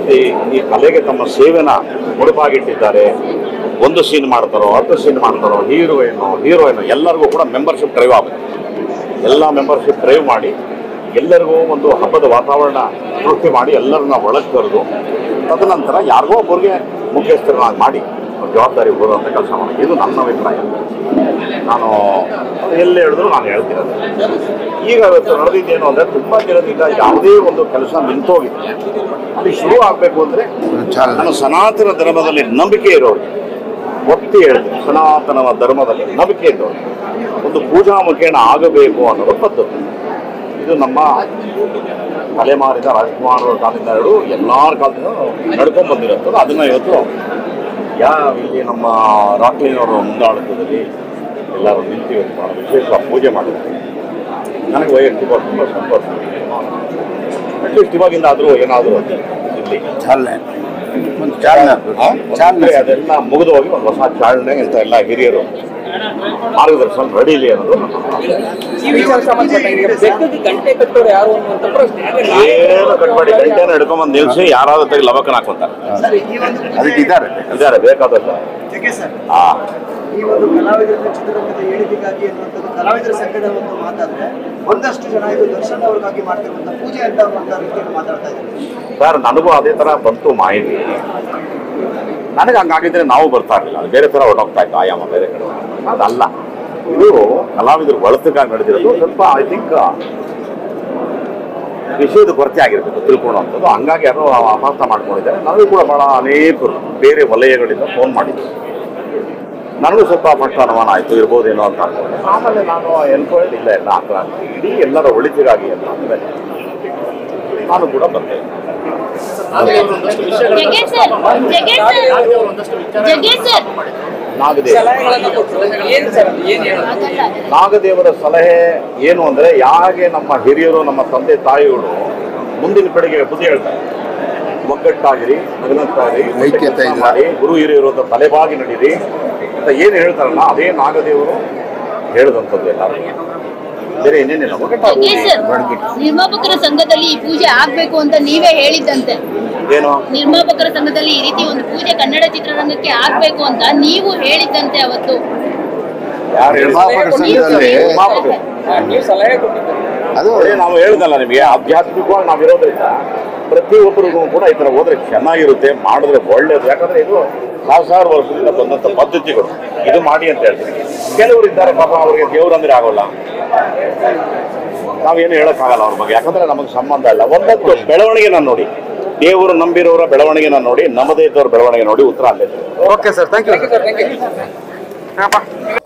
ಮಂದಿ ಈ ಕಲೆಗೆ ತಮ್ಮ ಸೇವೆನ ಮುಡುಪಾಗಿಟ್ಟಿದ್ದಾರೆ ಒಂದು ಸೀನ್ ಮಾಡ್ತಾರೋ ಹತ್ತು ಸೀನ್ ಮಾಡ್ತಾರೋ ಹೀರೋಯಿನು ಹೀರೋಯಿನು ಎಲ್ಲರಿಗೂ ಕೂಡ ಮೆಂಬರ್ಶಿಪ್ ಡ್ರೈವ್ ಆಗಬೇಕು ಎಲ್ಲ ಮೆಂಬರ್ಶಿಪ್ ಡ್ರೈವ್ ಮಾಡಿ ಎಲ್ಲರಿಗೂ ಒಂದು ಹಬ್ಬದ ವಾತಾವರಣ ಸೃಷ್ಟಿ ಮಾಡಿ ಎಲ್ಲರನ್ನ ಒಳಗೆ ಕರೆದು ತದನಂತರ ಯಾರಿಗೋ ಒಬ್ಬರಿಗೆ ಮುಖ್ಯಸ್ಥರನ್ನಾಗಿ ಮಾಡಿ ಅವ್ರ ಜವಾಬ್ದಾರಿ ಬರುವಂಥ ಕೆಲಸ ಮಾಡಿ ಇದು ನನ್ನ ಅಭಿಪ್ರಾಯ ನಾನು ಎಲ್ಲಿ ಹೇಳಿದ್ರು ನಾನು ಹೇಳ್ತಿರೋದು ಈಗ ಇವತ್ತು ನಡೆದಿದ್ದೇನು ಅಂದರೆ ತುಂಬ ದಿನದಿಂದ ಯಾವುದೇ ಒಂದು ಕೆಲಸ ನಿಂತೋಗಿದೆ ಅದು ಶುರು ಆಗಬೇಕು ಅಂದರೆ ನಾನು ಸನಾತನ ಧರ್ಮದಲ್ಲಿ ನಂಬಿಕೆ ಇರೋರಿಗೆ ಒತ್ತಿ ಹೇಳ್ತೀನಿ ಸನಾತನ ಧರ್ಮದಲ್ಲಿ ನಂಬಿಕೆ ಇದ್ದವರು ಒಂದು ಪೂಜಾ ಮುಖೇನ ಆಗಬೇಕು ಅನ್ನೋದು ಪದ್ಧತಿ ಇದು ನಮ್ಮ ತಲೆಮಾರಿದ ರಾಜ್ಕುಮಾರ್ ಕಾಲದಿಂದ ಹಿಡಿದು ಎಲ್ಲರ ಕಾಲದಿಂದ ನಡ್ಕೊಂಡ್ ಬಂದಿರುತ್ತಲ್ಲ ಅದನ್ನ ಇವತ್ತು ಯಾವ ಇಲ್ಲಿ ನಮ್ಮ ರಾಕ್ಲಿನವರ ಮುಂದಾಳತ್ವದಲ್ಲಿ ಎಲ್ಲರೂ ನಿಂತು ಇವತ್ತು ಬಹಳ ವಿಶೇಷ ಪೂಜೆ ಮಾಡಿದ್ದಾರೆ ನನಗೆ ವೈಯಕ್ತಿಕ ತುಂಬ ಸಂತೋಷ ಅಟ್ಲೀಸ್ಟ್ ಇವಾಗಿಂದ ಆದರೂ ಏನಾದರೂ ಇಲ್ಲಿ ಚಾಲನೆ ಒಂದು ಚಾಲನೆ ಆ? ಅಂದ್ರೆ ಅದೆಲ್ಲ ಮುಗಿದು ಹೋಗಿ ಒಂದು ಹೊಸ ಚಾಲನೆ ಅಂತ ಎಲ್ಲ ಹಿರಿಯರು ಮಾರ್ಗದರ್ಶನ ನಡೀಲಿ ಅನ್ನೋದು ನನ್ನ ಈ ವಿಚಾರಕ್ಕೆ ಸಂಬಂಧಪಟ್ಟ ಈಗ ಬೆಕ್ಕಕ್ಕೆ ಗಂಟೆ ಕಟ್ಟೋರು ಯಾರು ಅನ್ನುವಂಥ ಪ್ರಶ್ನೆ ಏನು ಕಟ್ಬೇಡಿ ಗಂಟೆನ ಹಿಡ್ಕೊಂಬಂದು ನಿಲ್ಸಿ ಯಾರಾದ್ರೂ ತೆಗಿ ಲವಕನ ಹಾಕೊಂತಾರೆ ಅದಕ್ಕೆ ಇದ್ದಾರೆ ಇದ್ದಾರೆ ಬೇಕಾದಲ್ಲ ಜಗ್ಗೆ ಸರ್ ಆ ಈ ಒಂದು ಕಲಾವಿದರ ಚಿತ್ರರಂಗದ ಏಳಿಗೆಗಾಗಿ ಅನ್ನುವಂಥದ್ದು ಕಲಾವಿದರ ಸಂಘದ ಒಂದು ಮಾತಾದ್ರೆ ಒಂದಷ್ಟು ಜನ ಇದು ದರ್ಶನ್ ಅವ್ರಿಗಾಗಿ ಮಾಡ್ತಿರುವಂತ ಪೂಜೆ ಅಂತ ಅನ್ನುವಂಥ ರೀತಿಯಲ್ಲಿ ಮಾತಾಡ್ತಾ ಇದ್ದಾರೆ ಸರ್ ನನಗೂ ಅದೇ ಥರ ಬಂತು ಮಾಹಿತಿ ನನಗೆ ಹಂಗಾಗಿದ್ರೆ ನಾವು ಬರ್ತಾ ಇರಲಿಲ್ಲ ಅದು ಬೇರೆ ಥರ ಹೊರಟೋಗ್ತಾ ಇತ್ತು ಆಯಾಮ ಬೇರೆ ಕಡೆ ಅದಲ್ಲ ಇದು ಕಲಾವಿದರು ಒಳತಕ್ಕಾಗಿ ನಡೆದಿರೋದು ಸ್ವಲ್ಪ ಐ ಥಿಂಕ್ ವಿಷಯದ ಕೊರತೆ ಆಗಿರಬೇಕು ತಿಳ್ಕೊಳ್ಳುವಂಥದ್ದು ಹಂಗಾಗಿ ಯಾರೋ ಅಪಾರ್ಥ ಮಾಡ್ಕೊಂಡಿದ್ದಾರೆ ನನಗೂ ಕೂಡ ಭಾಳ ಅನೇಕರು ಬೇರೆ ವಲಯಗಳಿಂದ ಫೋನ್ ಮಾಡಿದ್ರು ನನಗೂ ಸ್ವಲ್ಪ ಫಸ್ಟ್ ಅನುಮಾನ ಆಯಿತು ಇರ್ಬೋದೇನೋ ಅಂತ ಅನ್ಕೊಂಡೆ ಆಮೇಲೆ ನಾನು ಎನ್ಕೊಳ್ಳಿ ಇಲ್ಲ ಎಲ್ಲ ಆ ಥರ ಅಂತ. ಇಡೀ ಎಲ್ಲರ ಒಳಿತಿಗಾಗಿ ಅಂತ ಅಂದಮೇಲೆ ನಾನು ಕೂಡ ಬಂದೆ Jaggesh sir Jaggesh sir Jaggesh sir Nagadeva ಸಲಹೆಗಳನ್ನ ಕೊಟ್ಟರು ಏನ್ ಸರ್ ಅದು ಏನ್ ಹೇಳೋದು ಅದಲ್ಲ ಅದಲ್ಲ. ನಾಗದೇವರ ಸಲಹೆ ಏನು ಅಂದರೆ ಯಾಗೆ ನಮ್ಮ ಹಿರಿಯರು ನಮ್ಮ ತಂದೆ ತಾಯಿಗಳು ಮುಂದಿನ ಪೀಳಿಗೆಗೆ ಬುದ್ಧಿ ಹೇಳ್ತಾರೆ ಒಗ್ಗಟ್ಟಾಗಿರಿ ನಗನಕ್ಕಾಗಿರಿ ಐಕ್ಯತೆ ಇದೆ. ಮಾಡಿ ಗುರು ಹಿರಿಯರು ಅಂತ ತಲೆಬಾಗಿ ನಡೀರಿ ಅಂತ ಏನು ಹೇಳ್ತಾರಲ್ಲ ಅದೇ ನಾಗದೇವರು ಹೇಳಿದಂಥದ್ದು ಎಲ್ಲ ಬೇರೆ ಇನ್ನೇನಿಲ್ಲ ಒಗ್ಗಟ್ಟಾಗಿ ಜಗ್ಗೇಶ್ ಸರ್ ನಿರ್ಮಾಪಕರ ಸಂಘದಲ್ಲಿ ಈ ಪೂಜೆ ಆಗ್ಬೇಕು ಅಂತ ನೀವೇ ಹೇಳಿದ್ದಂತೆ ಏನು ನಿರ್ಮಾಪಕರ ಸಂಘದಲ್ಲಿ ಈ ರೀತಿ ಒಂದು ಪೂಜೆ ಕನ್ನಡ ಚಿತ್ರರಂಗಕ್ಕೆ ಆಗ್ಬೇಕು ಅಂತ ನೀವು ಹೇಳಿದ್ದಂತೆ ಅವತ್ತು ಯಾರು ನಿರ್ಮಾಪಕರ ಸಂಘದಲ್ಲಿ ನಿರ್ಮಾಪಕರು. ನೀವು ಸಲಹೆ ಕೊಟ್ಟಿದ್ದೀರಿ ಅದು ಅದೇ ನಾವು ಹೇಳ್ದಲ್ಲ ನಿಮಗೆ ಆಧ್ಯಾತ್ಮಿಕವಾಗಿ ನಾವು ಇರೋದ್ರಿಂದ ಪ್ರತಿಯೊಬ್ಬರಿಗೂ ಕೂಡ ಈ ಥರ ಹೋದ್ರೆ ಚೆನ್ನಾಗಿರುತ್ತೆ ಮಾಡಿದ್ರೆ ಒಳ್ಳೇದು ಯಾಕಂದ್ರೆ ಇದು ಸಾವಿರ ಸಾವಿರ ವರ್ಷದಿಂದ ಬಂದಂಥ ಪದ್ಧತಿಗಳು ಇದು ಮಾಡಿ ಅಂತ ಹೇಳ್ತೀನಿ ಕೆಲವರು ಇದ್ದಾರೆ ಪಾಪ ಅವರಿಗೆ ದೇವ್ರು ಅಂದ್ರೆ ಆಗೋಲ್ಲ ನಾವೇನು ಹೇಳೋಕ್ಕಾಗಲ್ಲ ಅವ್ರ ಬಗ್ಗೆ ಯಾಕಂದ್ರೆ ನಮಗೆ ಸಂಬಂಧ ಇಲ್ಲ ಒಂದೊಂದು ಬೆಳವಣಿಗೆನ ನೋಡಿ ದೇವರು ನಂಬಿರೋರ ಬೆಳವಣಿಗೆನ ನೋಡಿ ನಮ್ಮದೇ ಇದ್ದವ್ರ ಬೆಳವಣಿಗೆ ನೋಡಿ ಉತ್ತರ ಅಲ್ಲೇ okay sir thank you sir thank you